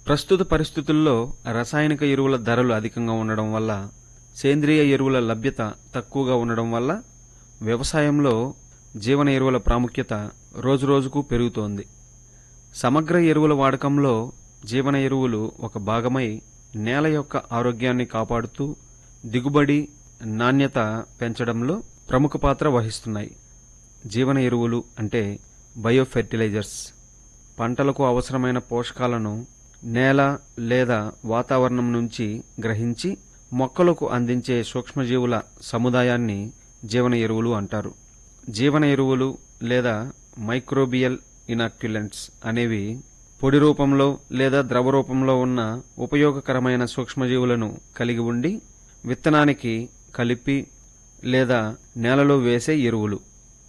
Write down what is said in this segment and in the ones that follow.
ప్రస్తుత పరిస్థితుల్లో రసాయనిక ఎరువుల ధరలు అధికంగా ఉండడం వల్ల సేంద్రియ ఎరువుల లభ్యత తక్కువగా ఉండడం వల్ల వ్యవసాయంలో జీవన ఎరువుల ప్రాముఖ్యత రోజురోజుకు పెరుగుతోంది సమగ్ర ఎరువుల వాడకంలో జీవన ఎరువులు ఒక భాగమై నేల యొక్క ఆరోగ్యాన్ని కాపాడుతూ దిగుబడి నాణ్యత పెంచడంలో ప్రముఖ పాత్ర వహిస్తున్నాయి జీవన ఎరువులు అంటే బయోఫెర్టిలైజర్స్ పంటలకు అవసరమైన పోషకాలను నేల లేదా వాతావరణం నుంచి గ్రహించి మొక్కలకు అందించే సూక్ష్మజీవుల సముదాయాన్ని జీవన ఎరువులు అంటారు జీవన ఎరువులు లేదా మైక్రోబియల్ ఇనాక్యులెంట్స్ అనేవి పొడి రూపంలో లేదా ద్రవ రూపంలో ఉన్న ఉపయోగకరమైన సూక్ష్మజీవులను కలిగి ఉండి విత్తనానికి కలిపి లేదా నేలలో వేసే ఎరువులు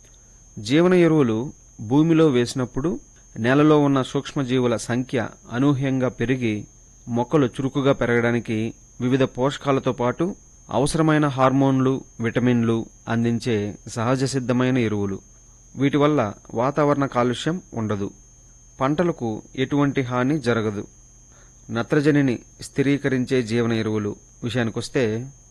జీవన ఎరువులు భూమిలో వేసినప్పుడు నేలలో ఉన్న సూక్ష్మజీవుల సంఖ్య అనూహ్యంగా పెరిగి మొక్కలు చురుకుగా పెరగడానికి వివిధ పోషకాలతో పాటు అవసరమైన హార్మోన్లు విటమిన్లు అందించే సహజ సిద్ధమైన ఎరువులు వీటి వల్ల వాతావరణ కాలుష్యం ఉండదు పంటలకు ఎటువంటి హాని జరగదు నత్రజనిని స్థిరీకరించే జీవన ఎరువులు విషయానికొస్తే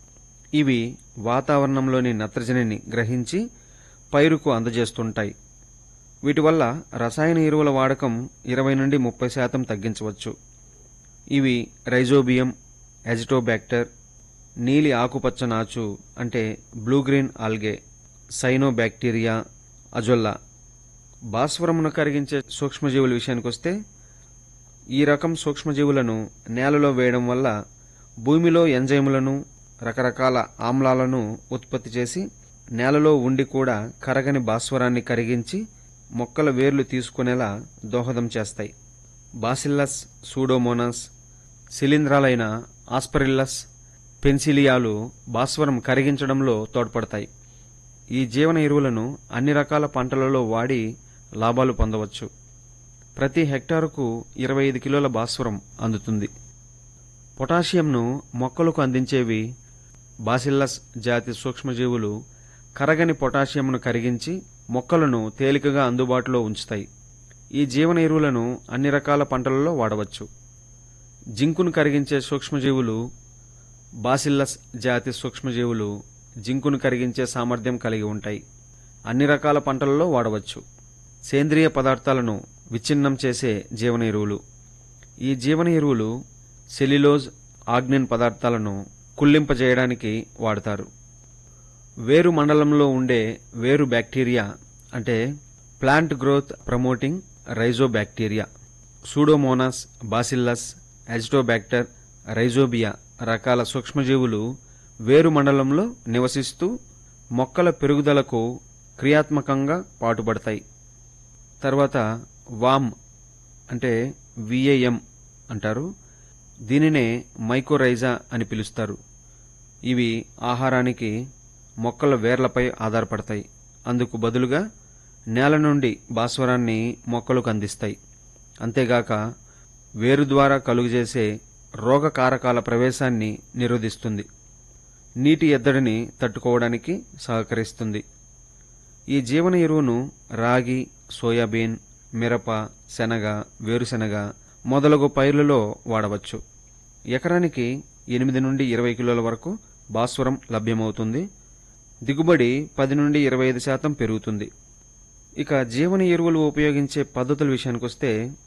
ఇవి వాతావరణంలోని నత్రజనిని గ్రహించి పైరుకు అందజేస్తుంటాయి వీటి వల్ల రసాయన ఎరువుల వాడకం ఇరవై నుండి ముప్పై శాతం తగ్గించవచ్చు ఇవి రైజోబియం ఎజిటోబ్యాక్టర్ నీలి ఆకుపచ్చ నాచు అంటే blue green algae cyanobacteria azolla భాస్వరమును కరిగించే సూక్ష్మజీవుల విషయానికొస్తే ఈ రకం సూక్ష్మజీవులను నేలలో వేయడం వల్ల భూమిలో ఎంజైములను రకరకాల ఆమ్లాలను ఉత్పత్తి చేసి నేలలో ఉండి కూడా కరగని భాస్వరాన్ని కరిగించి మొక్కల వేర్లు తీసుకునేలా దోహదం చేస్తాయి బాసిల్లస్ సూడోమోనాస్ శిలీంధ్రాలైన ఆస్పరిల్లస్ పెన్సిలియాలు భాస్వరం కరిగించడంలో తోడ్పడతాయి ఈ జీవన ఎరువులను అన్ని రకాల పంటలలో వాడి లాభాలు పొందవచ్చు ప్రతి హెక్టారుకు ఇరవై ఐదు కిలోల భాస్వరం అందుతుంది పొటాషియంను మొక్కలకు అందించేవి బాసిల్లస్ జాతి సూక్ష్మజీవులు కరగని పొటాషియంను కరిగించి మొక్కలను తేలికగా అందుబాటులో ఉంచుతాయి ఈ జీవన ఎరువులను అన్ని రకాల పంటలలో వాడవచ్చు జింకును కరిగించే సూక్ష్మజీవులు బాసిల్లస్ జాతి సూక్ష్మజీవులు జింకును కరిగించే సామర్థ్యం కలిగి ఉంటాయి అన్ని రకాల పంటలలో వాడవచ్చు సేంద్రియ పదార్థాలను విచ్ఛిన్నం చేసే జీవన ఎరువులు ఈ జీవన ఎరువులు సెల్యులోజ్ ఆగ్నిన్ పదార్థాలను కుళ్ళింపజేయడానికి వాడతారు వేరు మండలంలో ఉండే వేరు బ్యాక్టీరియా అంటే plant growth promoting rhizobacteria pseudomonas bacillus azotobacter rhizobia రకాల సూక్ష్మజీవులు వేరు మండలంలో నివసిస్తూ మొక్కల పెరుగుదలకు క్రియాత్మకంగా పాటుపడతాయి తర్వాత వామ్ అంటే విఏఎం అంటారు దీనినే మైకోరైజా అని పిలుస్తారు ఇవి ఆహారానికి మొక్కల వేర్లపై ఆధారపడతాయి అందుకు బదులుగా నేల నుండి భాస్వరాన్ని మొక్కలకు అందిస్తాయి అంతేగాక వేరు ద్వారా కలుగజేసే రోగకారకాల ప్రవేశాన్ని నిరోధిస్తుంది నీటి ఎద్దడిని తట్టుకోవడానికి సహకరిస్తుంది ఈ జీవన ఎరువును రాగి సోయాబీన్ మిరప శనగ వేరుశెనగ మొదలగు పైర్లలో వాడవచ్చు ఎకరానికి ఎనిమిది నుండి ఇరవై కిలోల వరకు భాస్వరం లభ్యమవుతుంది దిగుబడి పది నుండి ఇరవై ఐదు శాతం పెరుగుతుంది ఇక జీవన ఎరువులు ఉపయోగించే పద్ధతుల విషయానికొస్తే